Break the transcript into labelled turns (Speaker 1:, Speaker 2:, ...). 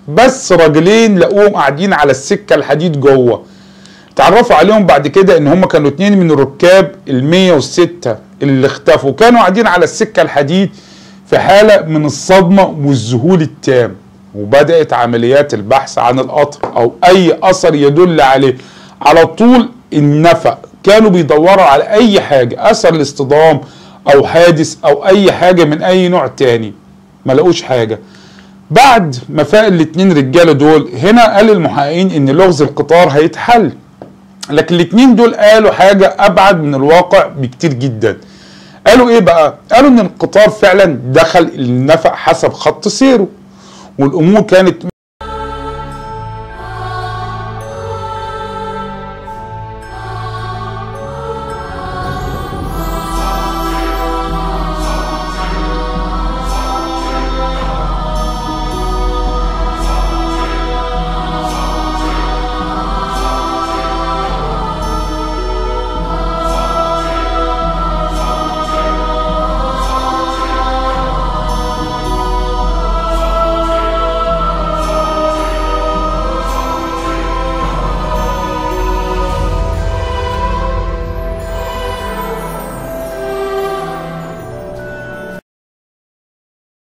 Speaker 1: بس راجلين لقوهم قاعدين على السكه الحديد جوه تعرفوا عليهم بعد كده ان هم كانوا اتنين من الركاب ال 106 اللي اختفوا كانوا قاعدين على السكه الحديد في حاله من الصدمه والذهول التام وبدات عمليات البحث عن القطر او اي اثر يدل عليه على طول النفق كانوا بيدوروا على اي حاجه اثر الاصطدام او حادث او اي حاجه من اي نوع تاني ما لقوش حاجه بعد ما فاق الاتنين رجاله دول هنا قال المحققين ان لغز القطار هيتحل لكن الاتنين دول قالوا حاجه ابعد من الواقع بكتير جدا قالوا ايه بقى قالوا ان القطار فعلا دخل النفق حسب خط سيره والامور كانت